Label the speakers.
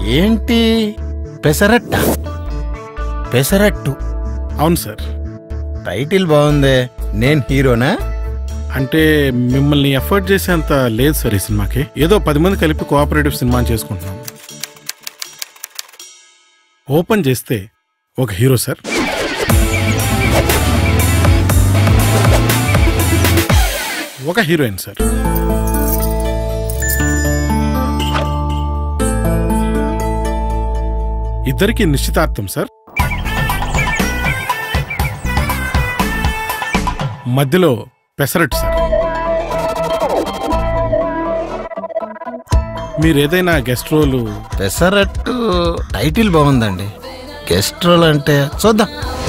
Speaker 1: ఏంటి పెసరట్ట పెసరట్టు
Speaker 2: అవును sir
Speaker 1: title బాగుందే నేను హీరోనా
Speaker 2: అంటే మిమ్మల్ని ఎఫర్ట్ చేసేంత లేదు సార్ ఈ సినిమాకి ఏదో పది మంది కలిపి కోఆపరేటివ్ సినిమా చేసుకుంటున్నాం ఓపెన్ చేస్తే ఒక హీరో సార్ ఒక హీరోయిన్ సార్ ఇద్దరికి నిశ్చితార్థం సార్ మధ్యలో పెసరట్టు సార్ మీరు ఏదైనా గెస్ట్ రోలు
Speaker 1: పెసరట్టు టైటిల్ బాగుందండి గెస్ట్ రోల్ అంటే చూద్దాం